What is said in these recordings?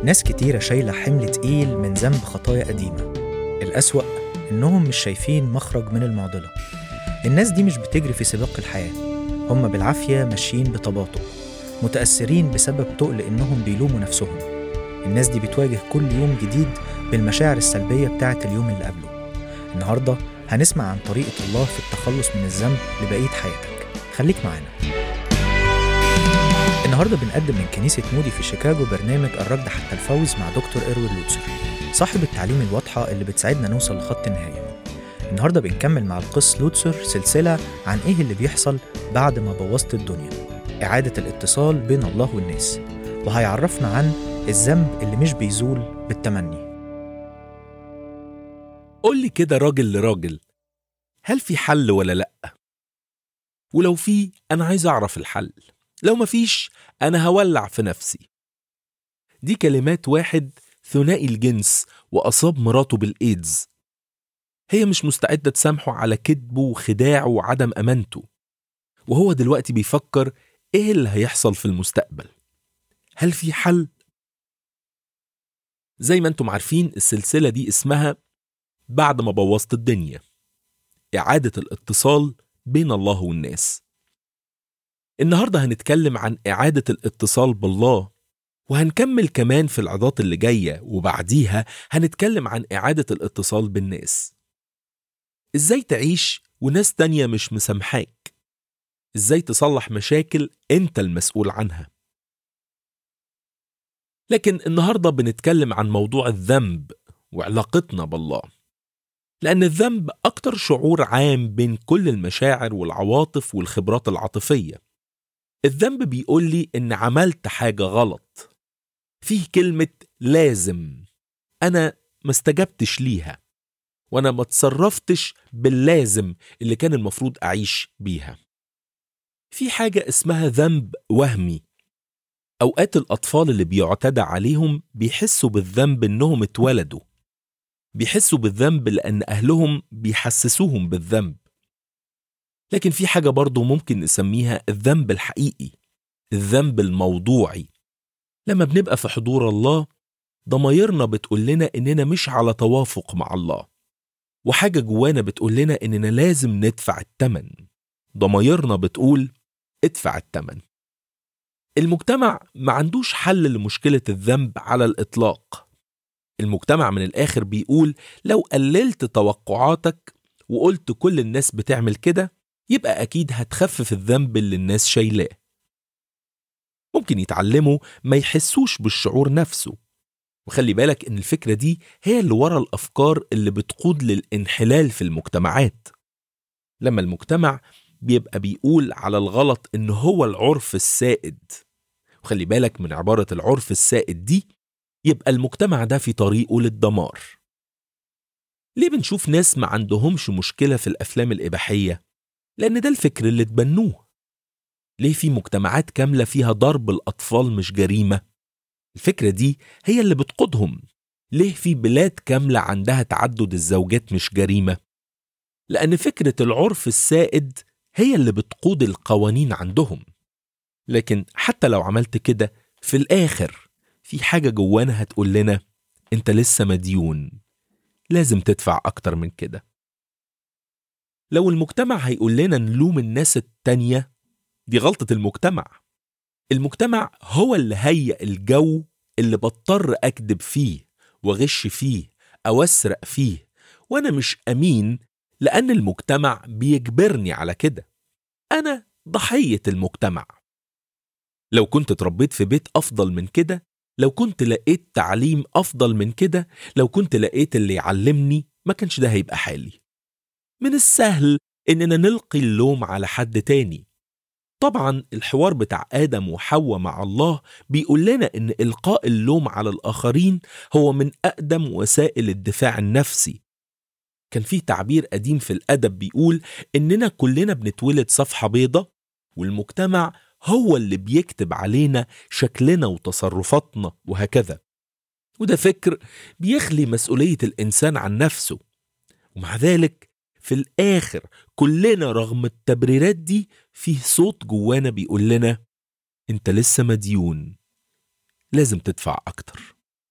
ناس كتيرة شايلة حمل تقيل من ذنب خطايا قديمة الأسوأ إنهم مش شايفين مخرج من المعضلة الناس دي مش بتجري في سباق الحياة هم بالعافية ماشيين بتباطؤ متأثرين بسبب تقل إنهم بيلوموا نفسهم الناس دي بتواجه كل يوم جديد بالمشاعر السلبية بتاعة اليوم اللي قبله النهاردة هنسمع عن طريقة الله في التخلص من الذنب لبقية حياتك خليك معانا النهارده بنقدم من كنيسة مودي في شيكاغو برنامج الركض حتى الفوز مع دكتور إروين لوتسر صاحب التعليم الواضحة اللي بتساعدنا نوصل لخط النهاية النهارده بنكمل مع القس لوتسر سلسلة عن إيه اللي بيحصل بعد ما بوظت الدنيا إعادة الاتصال بين الله والناس وهيعرفنا عن الذنب اللي مش بيزول بالتمني قول لي كده راجل لراجل هل في حل ولا لأ؟ ولو في أنا عايز أعرف الحل لو مفيش أنا هولع في نفسي دي كلمات واحد ثنائي الجنس وأصاب مراته بالإيدز هي مش مستعدة تسامحه على كذبه وخداعه وعدم أمانته وهو دلوقتي بيفكر إيه اللي هيحصل في المستقبل هل في حل؟ زي ما انتم عارفين السلسلة دي اسمها بعد ما بوظت الدنيا إعادة الاتصال بين الله والناس النهاردة هنتكلم عن إعادة الاتصال بالله وهنكمل كمان في العظات اللي جاية وبعديها هنتكلم عن إعادة الاتصال بالناس إزاي تعيش وناس تانية مش مسامحاك إزاي تصلح مشاكل أنت المسؤول عنها لكن النهاردة بنتكلم عن موضوع الذنب وعلاقتنا بالله لأن الذنب أكتر شعور عام بين كل المشاعر والعواطف والخبرات العاطفية الذنب بيقول لي إن عملت حاجة غلط فيه كلمة لازم أنا ما استجبتش ليها وأنا ما تصرفتش باللازم اللي كان المفروض أعيش بيها في حاجة اسمها ذنب وهمي أوقات الأطفال اللي بيعتدى عليهم بيحسوا بالذنب إنهم اتولدوا بيحسوا بالذنب لأن أهلهم بيحسسوهم بالذنب لكن في حاجة برضه ممكن نسميها الذنب الحقيقي الذنب الموضوعي لما بنبقى في حضور الله ضمايرنا بتقول لنا إننا مش على توافق مع الله وحاجة جوانا بتقول لنا إننا لازم ندفع التمن ضمايرنا بتقول ادفع التمن المجتمع ما عندوش حل لمشكلة الذنب على الإطلاق المجتمع من الآخر بيقول لو قللت توقعاتك وقلت كل الناس بتعمل كده يبقى أكيد هتخفف الذنب اللي الناس شايلاه ممكن يتعلموا ما يحسوش بالشعور نفسه وخلي بالك إن الفكرة دي هي اللي ورا الأفكار اللي بتقود للانحلال في المجتمعات لما المجتمع بيبقى بيقول على الغلط إن هو العرف السائد وخلي بالك من عبارة العرف السائد دي يبقى المجتمع ده في طريقه للدمار ليه بنشوف ناس ما عندهمش مشكلة في الأفلام الإباحية؟ لأن ده الفكر اللي اتبنوه ليه في مجتمعات كاملة فيها ضرب الأطفال مش جريمة؟ الفكرة دي هي اللي بتقودهم ليه في بلاد كاملة عندها تعدد الزوجات مش جريمة؟ لأن فكرة العرف السائد هي اللي بتقود القوانين عندهم لكن حتى لو عملت كده في الآخر في حاجة جوانا هتقول لنا انت لسه مديون لازم تدفع أكتر من كده لو المجتمع هيقول لنا نلوم الناس التانية دي غلطة المجتمع المجتمع هو اللي هيئ الجو اللي بضطر أكذب فيه وغش فيه أو أسرق فيه وأنا مش أمين لأن المجتمع بيجبرني على كده أنا ضحية المجتمع لو كنت اتربيت في بيت أفضل من كده لو كنت لقيت تعليم أفضل من كده لو كنت لقيت اللي يعلمني ما كانش ده هيبقى حالي من السهل إننا نلقي اللوم على حد تاني طبعا الحوار بتاع آدم وحواء مع الله بيقول لنا إن إلقاء اللوم على الآخرين هو من أقدم وسائل الدفاع النفسي كان في تعبير قديم في الأدب بيقول إننا كلنا بنتولد صفحة بيضة والمجتمع هو اللي بيكتب علينا شكلنا وتصرفاتنا وهكذا وده فكر بيخلي مسؤولية الإنسان عن نفسه ومع ذلك في الآخر كلنا رغم التبريرات دي فيه صوت جوانا بيقول لنا أنت لسه مديون لازم تدفع أكتر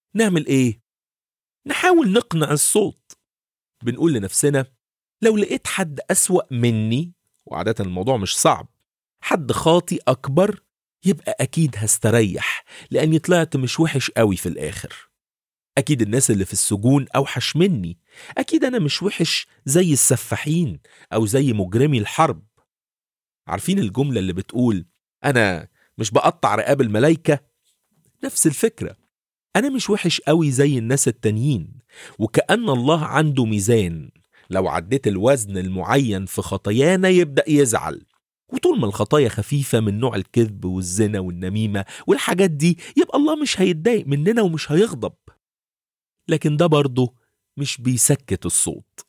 نعمل إيه؟ نحاول نقنع الصوت بنقول لنفسنا لو لقيت حد أسوأ مني وعادة الموضوع مش صعب حد خاطي أكبر يبقى أكيد هستريح لأني طلعت مش وحش قوي في الآخر أكيد الناس اللي في السجون أوحش مني أكيد أنا مش وحش زي السفاحين أو زي مجرمي الحرب عارفين الجملة اللي بتقول أنا مش بقطع رقاب الملايكة نفس الفكرة أنا مش وحش قوي زي الناس التانيين وكأن الله عنده ميزان لو عديت الوزن المعين في خطايانا يبدأ يزعل وطول ما الخطايا خفيفة من نوع الكذب والزنا والنميمة والحاجات دي يبقى الله مش هيتضايق مننا ومش هيغضب لكن ده برضه مش بيسكت الصوت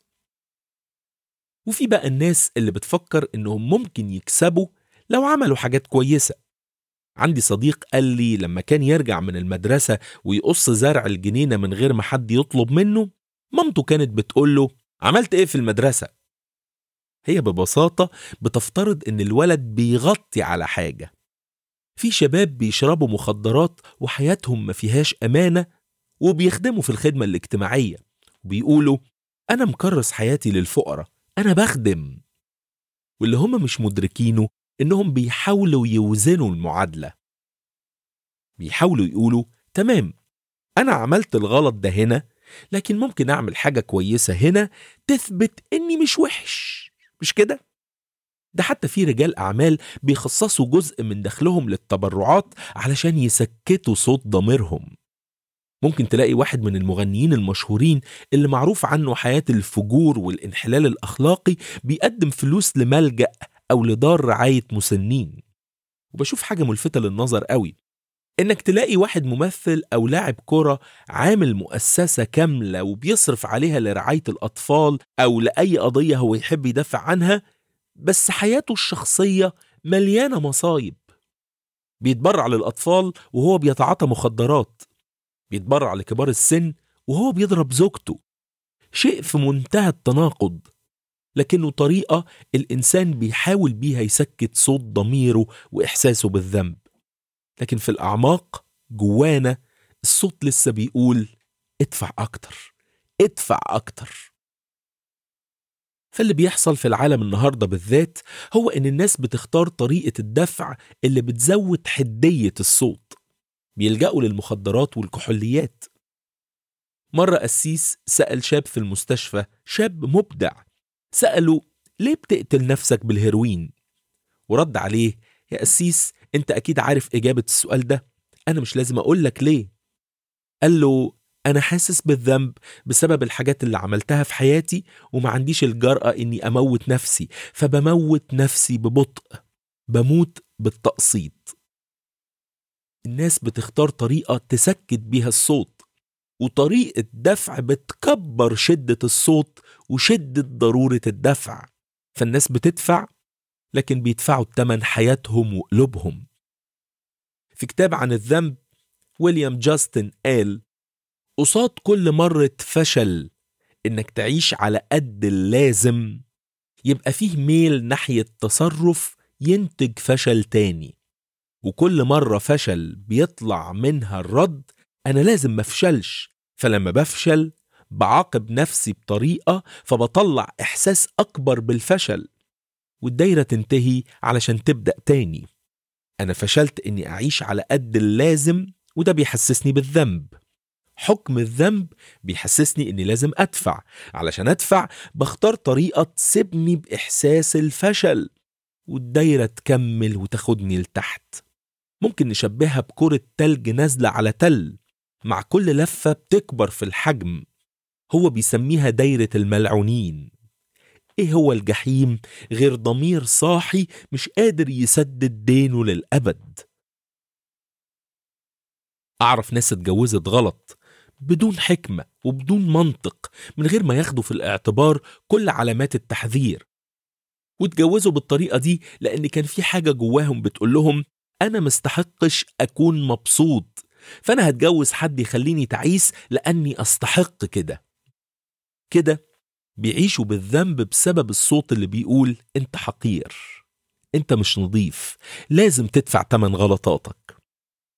وفي بقى الناس اللي بتفكر انهم ممكن يكسبوا لو عملوا حاجات كويسة عندي صديق قال لي لما كان يرجع من المدرسة ويقص زرع الجنينة من غير ما حد يطلب منه مامته كانت بتقول له عملت ايه في المدرسة؟ هي ببساطة بتفترض ان الولد بيغطي على حاجة في شباب بيشربوا مخدرات وحياتهم ما فيهاش أمانة وبيخدموا في الخدمة الاجتماعية وبيقولوا أنا مكرس حياتي للفقراء أنا بخدم واللي هم مش مدركينه إنهم بيحاولوا يوزنوا المعادلة بيحاولوا يقولوا تمام أنا عملت الغلط ده هنا لكن ممكن أعمل حاجة كويسة هنا تثبت إني مش وحش مش كده؟ ده حتى في رجال أعمال بيخصصوا جزء من دخلهم للتبرعات علشان يسكتوا صوت ضميرهم ممكن تلاقي واحد من المغنيين المشهورين اللي معروف عنه حياة الفجور والانحلال الأخلاقي بيقدم فلوس لملجأ أو لدار رعاية مسنين وبشوف حاجة ملفتة للنظر قوي إنك تلاقي واحد ممثل أو لاعب كرة عامل مؤسسة كاملة وبيصرف عليها لرعاية الأطفال أو لأي قضية هو يحب يدافع عنها بس حياته الشخصية مليانة مصايب بيتبرع للأطفال وهو بيتعاطى مخدرات بيتبرع لكبار السن وهو بيضرب زوجته شيء في منتهى التناقض لكنه طريقة الإنسان بيحاول بيها يسكت صوت ضميره وإحساسه بالذنب لكن في الأعماق جوانا الصوت لسه بيقول ادفع أكتر ادفع أكتر فاللي بيحصل في العالم النهارده بالذات هو ان الناس بتختار طريقه الدفع اللي بتزود حديه الصوت بيلجأوا للمخدرات والكحوليات مرة قسيس سأل شاب في المستشفى شاب مبدع سأله ليه بتقتل نفسك بالهيروين ورد عليه يا قسيس انت اكيد عارف اجابة السؤال ده انا مش لازم اقول لك ليه قال له انا حاسس بالذنب بسبب الحاجات اللي عملتها في حياتي وما عنديش الجرأة اني اموت نفسي فبموت نفسي ببطء بموت بالتقسيط الناس بتختار طريقة تسكت بيها الصوت وطريقة دفع بتكبر شدة الصوت وشدة ضرورة الدفع فالناس بتدفع لكن بيدفعوا التمن حياتهم وقلوبهم في كتاب عن الذنب ويليام جاستن قال قصاد كل مرة فشل إنك تعيش على قد اللازم يبقى فيه ميل ناحية تصرف ينتج فشل تاني وكل مرة فشل بيطلع منها الرد أنا لازم مفشلش فلما بفشل بعاقب نفسي بطريقة فبطلع إحساس أكبر بالفشل والدايرة تنتهي علشان تبدأ تاني أنا فشلت إني أعيش على قد اللازم وده بيحسسني بالذنب حكم الذنب بيحسسني إني لازم أدفع علشان أدفع بختار طريقة تسيبني بإحساس الفشل والدايرة تكمل وتاخدني لتحت ممكن نشبهها بكرة تلج نازلة على تل مع كل لفة بتكبر في الحجم هو بيسميها دايرة الملعونين ايه هو الجحيم غير ضمير صاحي مش قادر يسدد دينه للأبد أعرف ناس اتجوزت غلط بدون حكمة وبدون منطق من غير ما ياخدوا في الاعتبار كل علامات التحذير واتجوزوا بالطريقة دي لأن كان في حاجة جواهم بتقول لهم أنا مستحقش أكون مبسوط فأنا هتجوز حد يخليني تعيس لأني أستحق كده كده بيعيشوا بالذنب بسبب الصوت اللي بيقول أنت حقير أنت مش نظيف لازم تدفع تمن غلطاتك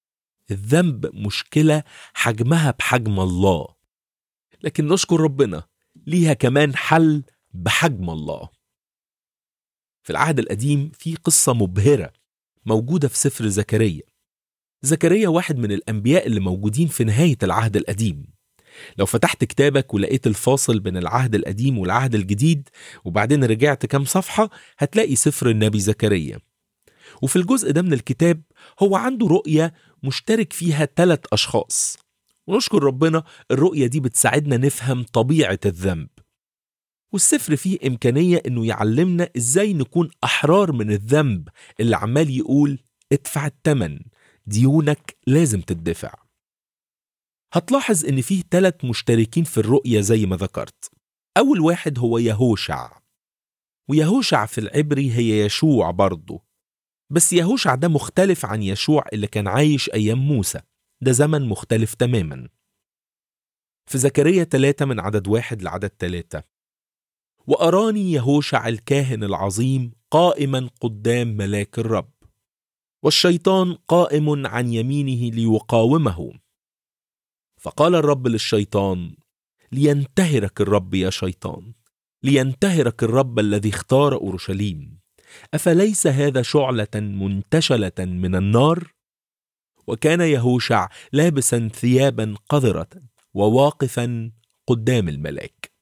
الذنب مشكلة حجمها بحجم الله لكن نشكر ربنا ليها كمان حل بحجم الله في العهد القديم في قصة مبهرة موجودة في سفر زكريا زكريا واحد من الأنبياء اللي موجودين في نهاية العهد القديم لو فتحت كتابك ولقيت الفاصل بين العهد القديم والعهد الجديد وبعدين رجعت كام صفحة هتلاقي سفر النبي زكريا وفي الجزء ده من الكتاب هو عنده رؤية مشترك فيها ثلاث أشخاص ونشكر ربنا الرؤية دي بتساعدنا نفهم طبيعة الذنب والسفر فيه إمكانية إنه يعلمنا إزاي نكون أحرار من الذنب اللي عمال يقول ادفع التمن ديونك لازم تدفع هتلاحظ إن فيه ثلاث مشتركين في الرؤية زي ما ذكرت أول واحد هو يهوشع ويهوشع في العبري هي يشوع برضه بس يهوشع ده مختلف عن يشوع اللي كان عايش أيام موسى ده زمن مختلف تماما في زكريا 3 من عدد واحد لعدد ثلاثة وأراني يهوشع الكاهن العظيم قائما قدام ملاك الرب والشيطان قائم عن يمينه ليقاومه فقال الرب للشيطان لينتهرك الرب يا شيطان لينتهرك الرب الذي اختار اورشليم افليس هذا شعله منتشله من النار وكان يهوشع لابسا ثيابا قذره وواقفا قدام الملاك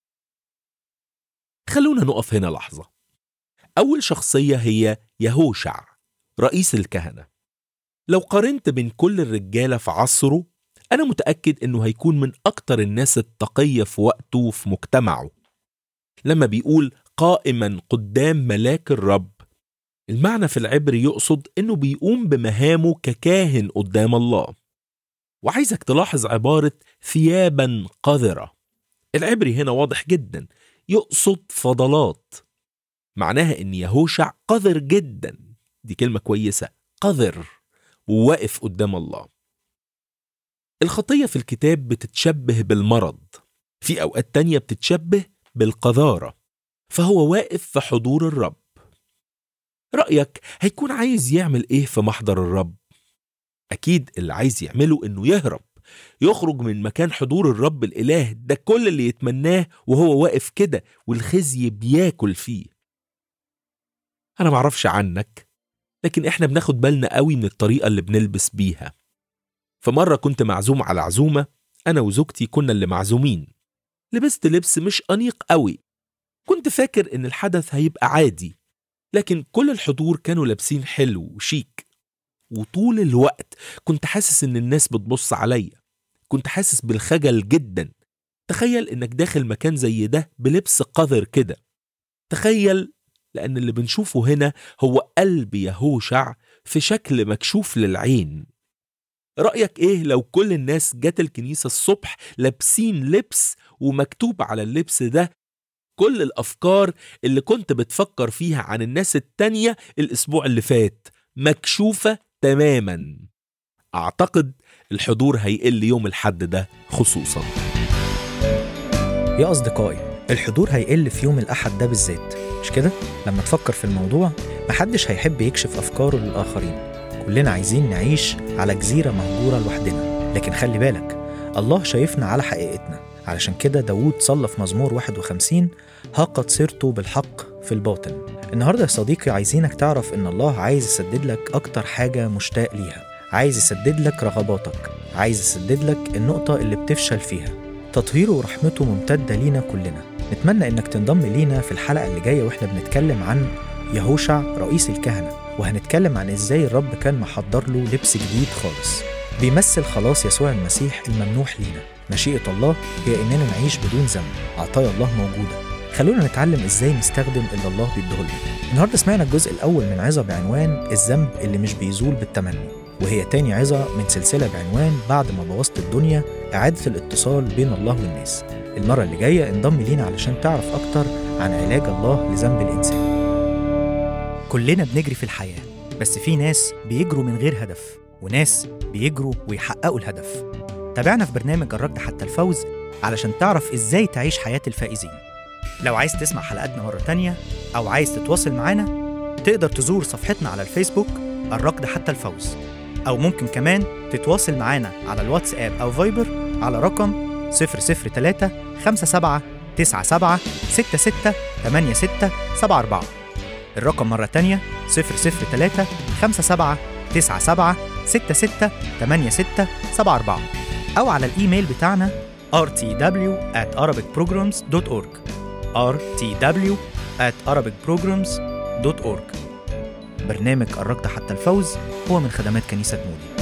خلونا نقف هنا لحظه اول شخصيه هي يهوشع رئيس الكهنه لو قارنت بين كل الرجاله في عصره أنا متأكد إنه هيكون من أكتر الناس التقية في وقته وفي مجتمعه. لما بيقول قائما قدام ملاك الرب، المعنى في العبري يقصد إنه بيقوم بمهامه ككاهن قدام الله. وعايزك تلاحظ عبارة ثيابا قذرة. العبري هنا واضح جدا، يقصد فضلات. معناها إن يهوشع قذر جدا. دي كلمة كويسة، قذر وواقف قدام الله. الخطية في الكتاب بتتشبه بالمرض في أوقات تانية بتتشبه بالقذارة فهو واقف في حضور الرب رأيك هيكون عايز يعمل إيه في محضر الرب؟ أكيد اللي عايز يعمله إنه يهرب يخرج من مكان حضور الرب الإله ده كل اللي يتمناه وهو واقف كده والخزي بياكل فيه أنا معرفش عنك لكن إحنا بناخد بالنا قوي من الطريقة اللي بنلبس بيها فمرة كنت معزوم على عزومة أنا وزوجتي كنا اللي معزومين لبست لبس مش أنيق قوي كنت فاكر إن الحدث هيبقى عادي لكن كل الحضور كانوا لابسين حلو وشيك وطول الوقت كنت حاسس إن الناس بتبص عليا كنت حاسس بالخجل جدا تخيل إنك داخل مكان زي ده بلبس قذر كده تخيل لأن اللي بنشوفه هنا هو قلب يهوشع في شكل مكشوف للعين رأيك إيه لو كل الناس جت الكنيسة الصبح لابسين لبس ومكتوب على اللبس ده كل الأفكار اللي كنت بتفكر فيها عن الناس التانية الأسبوع اللي فات مكشوفة تماما أعتقد الحضور هيقل يوم الحد ده خصوصا يا أصدقائي الحضور هيقل في يوم الأحد ده بالذات مش كده؟ لما تفكر في الموضوع محدش هيحب يكشف أفكاره للآخرين كلنا عايزين نعيش على جزيرة مهجورة لوحدنا لكن خلي بالك الله شايفنا على حقيقتنا علشان كده داوود صلى في مزمور 51 ها قد صرت بالحق في الباطن النهاردة يا صديقي عايزينك تعرف إن الله عايز يسدد لك أكتر حاجة مشتاق ليها عايز يسدد لك رغباتك عايز يسدد لك النقطة اللي بتفشل فيها تطهيره ورحمته ممتدة لينا كلنا نتمنى إنك تنضم لينا في الحلقة اللي جاية وإحنا بنتكلم عن يهوشع رئيس الكهنة وهنتكلم عن إزاي الرب كان محضر له لبس جديد خالص بيمثل خلاص يسوع المسيح الممنوح لينا مشيئة الله هي إننا نعيش بدون ذنب عطايا الله موجودة خلونا نتعلم إزاي نستخدم اللي الله بيديهولنا النهاردة سمعنا الجزء الأول من عظة بعنوان الذنب اللي مش بيزول بالتمني وهي تاني عظة من سلسلة بعنوان بعد ما بوظت الدنيا إعادة الاتصال بين الله والناس المرة اللي جاية انضم لينا علشان تعرف أكتر عن علاج الله لذنب الإنسان كلنا بنجري في الحياة بس في ناس بيجروا من غير هدف وناس بيجروا ويحققوا الهدف تابعنا في برنامج الركض حتى الفوز علشان تعرف ازاي تعيش حياة الفائزين لو عايز تسمع حلقاتنا مرة تانية أو عايز تتواصل معانا تقدر تزور صفحتنا على الفيسبوك الركض حتى الفوز أو ممكن كمان تتواصل معانا على الواتساب أو فايبر على رقم 003 57 97 66 86 74 الرقم مرة تانية 003 57 97 66 86 74 أو على الإيميل بتاعنا rtw at arabicprograms.org rtw at arabicprograms.org برنامج قربت حتى الفوز هو من خدمات كنيسة مودي